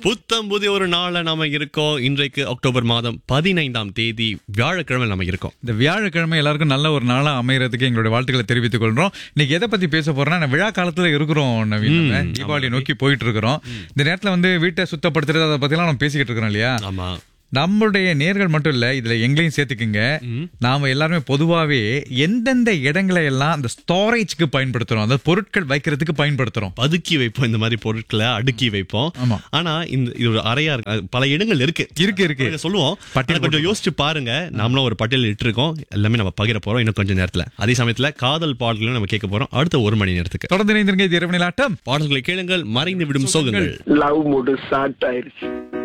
புத்தம் புதிய ஒரு நாள்ல நாம இருக்கோம் இன்றைக்கு அக்டோபர் மாதம் பதினைந்தாம் தேதி வியாழக்கிழமை நம்ம இருக்கோம் இந்த வியாழக்கிழமை எல்லாருக்கும் நல்ல ஒரு நாளா அமையறதுக்கு எங்களுடைய வாழ்த்துக்களை தெரிவித்துக் கொள்றோம் இன்னைக்கு எதை பத்தி பேச போறோம்னா நான் விழா காலத்துல இருக்கிறோம் நவீன் நம்ம. தீபாவளி நோக்கி போயிட்டு இருக்கிறோம் இந்த நேரத்துல வந்து வீட்டை சுத்தப்படுத்துறது அதை பத்தி எல்லாம் நம்ம பேசிக்கிட்டு இருக்கிறோம் இல்லையா ஆமா நம்மளுடைய நேர்கள் மட்டும் இல்ல இதுல எங்களையும் சேர்த்துக்குங்க நாம எல்லாருமே பொதுவாவே எந்தெந்த இடங்களை எல்லாம் அந்த ஸ்டோரேஜ்க்கு பயன்படுத்துறோம் அதாவது பொருட்கள் வைக்கிறதுக்கு பயன்படுத்துறோம் பதுக்கி வைப்போம் இந்த மாதிரி பொருட்களை அடுக்கி வைப்போம் ஆமா. ஆனா இந்த இது ஒரு அறையா இருக்கு அது பல இடங்கள் இருக்கு இருக்கு இருக்கு நீங்க சொல்லுவோம் பட்டியல் ஆனா கொஞ்சம் யோசிச்சு பாருங்க நாமளும் ஒரு பட்டியல் இட்டு இருக்கோம் எல்லாமே நம்ம பகிர போறோம் இன்னும் கொஞ்சம் நேரத்துல அதே சமயத்துல காதல் பாடல்களும் நம்ம கேட்க போறோம் அடுத்த ஒரு மணி நேரத்துக்கு தொடர்ந்து இணைந்திருங்க இது இரவு நிலாட்டம் பாடல்களை கேளுங்கள் மறைந்து விடும் சோகங்கள் லவ் மூடு ஸ்டார்ட் ஆயிருச்சு